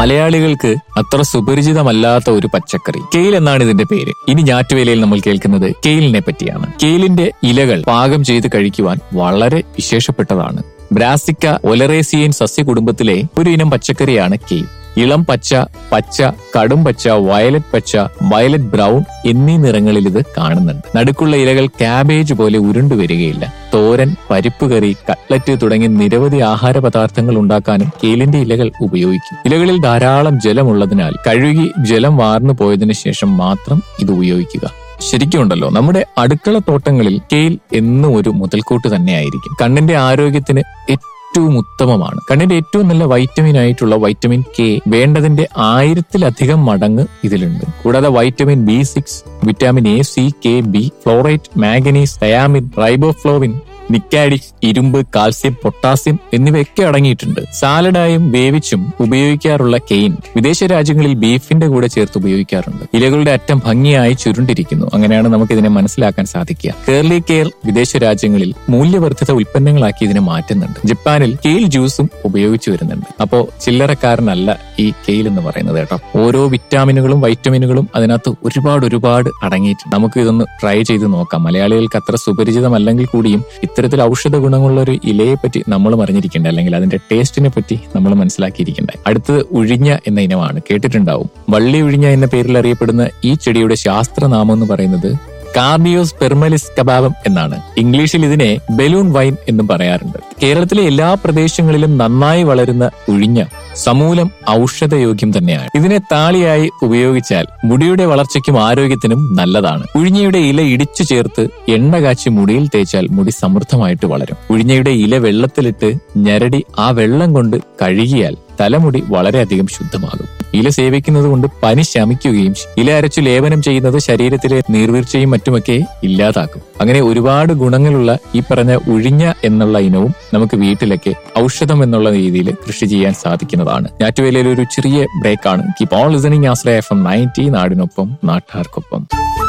മലയാളികൾക്ക് അത്ര സുപരിചിതമല്ലാത്ത ഒരു പച്ചക്കറി കെയിൽ എന്നാണ് ഇതിന്റെ പേര് ഇനി ഞാറ്റുവേലയിൽ നമ്മൾ കേൾക്കുന്നത് കെയിലിനെ പറ്റിയാണ് കെയിലിന്റെ ഇലകൾ പാകം ചെയ്ത് കഴിക്കുവാൻ വളരെ വിശേഷപ്പെട്ടതാണ് ബ്രാസിക്ക ഒലറേസിയൻ സസ്യകുടുംബത്തിലെ ഒരു ഇനം പച്ചക്കറിയാണ് കെയിൽ ഇളം പച്ച പച്ച കടും പച്ച വയലറ്റ് പച്ച വയലറ്റ് ബ്രൗൺ എന്നീ നിറങ്ങളിൽ ഇത് കാണുന്നുണ്ട് നടുക്കുള്ള ഇലകൾ ക്യാബേജ് പോലെ ഉരുണ്ടു വരികയില്ല തോരൻ പരിപ്പ് കറി കട്ട്ലറ്റ് തുടങ്ങി നിരവധി ആഹാര പദാർത്ഥങ്ങൾ ഉണ്ടാക്കാനും കേലിന്റെ ഇലകൾ ഉപയോഗിക്കും ഇലകളിൽ ധാരാളം ജലമുള്ളതിനാൽ കഴുകി ജലം വാർന്നു പോയതിനു ശേഷം മാത്രം ഇത് ഉപയോഗിക്കുക ശരിക്കും ഉണ്ടല്ലോ നമ്മുടെ അടുക്കള തോട്ടങ്ങളിൽ കെയിൽ എന്നും ഒരു മുതൽക്കൂട്ട് തന്നെയായിരിക്കും കണ്ണിന്റെ ആരോഗ്യത്തിന് ഏറ്റവും ഉത്തമമാണ് കണ്ണിന്റെ ഏറ്റവും നല്ല വൈറ്റമിൻ ആയിട്ടുള്ള വൈറ്റമിൻ കെ വേണ്ടതിന്റെ ആയിരത്തിലധികം മടങ്ങ് ഇതിലുണ്ട് കൂടാതെ vitamin B six vitamin A C K B fluoride manganese thiamine riboflavin നിക്കാഡിക് ഇരുമ്പ് കാൽസ്യം പൊട്ടാസ്യം എന്നിവയൊക്കെ അടങ്ങിയിട്ടുണ്ട് സാലഡായും വേവിച്ചും ഉപയോഗിക്കാറുള്ള കെയിൻ വിദേശ രാജ്യങ്ങളിൽ ബീഫിന്റെ കൂടെ ചേർത്ത് ഉപയോഗിക്കാറുണ്ട് ഇലകളുടെ അറ്റം ഭംഗിയായി ചുരുണ്ടിരിക്കുന്നു അങ്ങനെയാണ് നമുക്ക് ഇതിനെ മനസ്സിലാക്കാൻ സാധിക്കുക കേർലി കെയർ വിദേശ രാജ്യങ്ങളിൽ മൂല്യവർദ്ധിത ഉൽപ്പന്നങ്ങളാക്കി ഇതിനെ മാറ്റുന്നുണ്ട് ജപ്പാനിൽ കെയിൽ ജ്യൂസും ഉപയോഗിച്ചു വരുന്നുണ്ട് അപ്പോ ചില്ലറക്കാരനല്ല ഈ കെയിൽ എന്ന് പറയുന്നത് കേട്ടോ ഓരോ വിറ്റാമിനുകളും വൈറ്റമിനുകളും അതിനകത്ത് ഒരുപാട് ഒരുപാട് അടങ്ങിയിട്ടുണ്ട് നമുക്ക് ഇതൊന്ന് ട്രൈ ചെയ്ത് നോക്കാം മലയാളികൾക്ക് അത്ര സുപരിചിതമല്ലെങ്കിൽ കൂടിയും ഇത്തരത്തിൽ ഔഷധ ഗുണങ്ങളുള്ള ഒരു ഇലയെ പറ്റി നമ്മൾ അറിഞ്ഞിരിക്കേണ്ട അല്ലെങ്കിൽ അതിന്റെ ടേസ്റ്റിനെ പറ്റി നമ്മൾ മനസ്സിലാക്കിയിരിക്കേണ്ട അടുത്തത് ഉഴിഞ്ഞ എന്ന ഇനമാണ് കേട്ടിട്ടുണ്ടാവും വള്ളി ഉഴിഞ്ഞ എന്ന പേരിൽ അറിയപ്പെടുന്ന ഈ ചെടിയുടെ ശാസ്ത്രനാമം എന്ന് പറയുന്നത് കാർഡിയോസ് പെർമലിസ് കബാബം എന്നാണ് ഇംഗ്ലീഷിൽ ഇതിനെ ബലൂൺ വൈൻ എന്നും പറയാറുണ്ട് കേരളത്തിലെ എല്ലാ പ്രദേശങ്ങളിലും നന്നായി വളരുന്ന ഉഴിഞ്ഞ സമൂലം ഔഷധയോഗ്യം തന്നെയാണ് ഇതിനെ താളിയായി ഉപയോഗിച്ചാൽ മുടിയുടെ വളർച്ചയ്ക്കും ആരോഗ്യത്തിനും നല്ലതാണ് ഉഴിഞ്ഞയുടെ ഇല ഇടിച്ചു ചേർത്ത് എണ്ണ കാച്ചി മുടിയിൽ തേച്ചാൽ മുടി സമൃദ്ധമായിട്ട് വളരും ഉഴിഞ്ഞയുടെ ഇല വെള്ളത്തിലിട്ട് ഞരടി ആ വെള്ളം കൊണ്ട് കഴുകിയാൽ തലമുടി വളരെയധികം ശുദ്ധമാകും ഇല സേവിക്കുന്നത് കൊണ്ട് പനി ശമിക്കുകയും ഇല അരച്ചു ലേപനം ചെയ്യുന്നത് ശരീരത്തിലെ നീർവീഴ്ചയും മറ്റുമൊക്കെ ഇല്ലാതാക്കും അങ്ങനെ ഒരുപാട് ഗുണങ്ങളുള്ള ഈ പറഞ്ഞ ഉഴിഞ്ഞ എന്നുള്ള ഇനവും നമുക്ക് വീട്ടിലൊക്കെ ഔഷധം എന്നുള്ള രീതിയിൽ കൃഷി ചെയ്യാൻ സാധിക്കുന്നതാണ് ഞാറ്റുവേലയിൽ ഒരു ചെറിയ ബ്രേക്കാണ് keep on listening Ashraya FM ninety നയൻറ്റി നാടിനൊപ്പം നാട്ടാർക്കൊപ്പം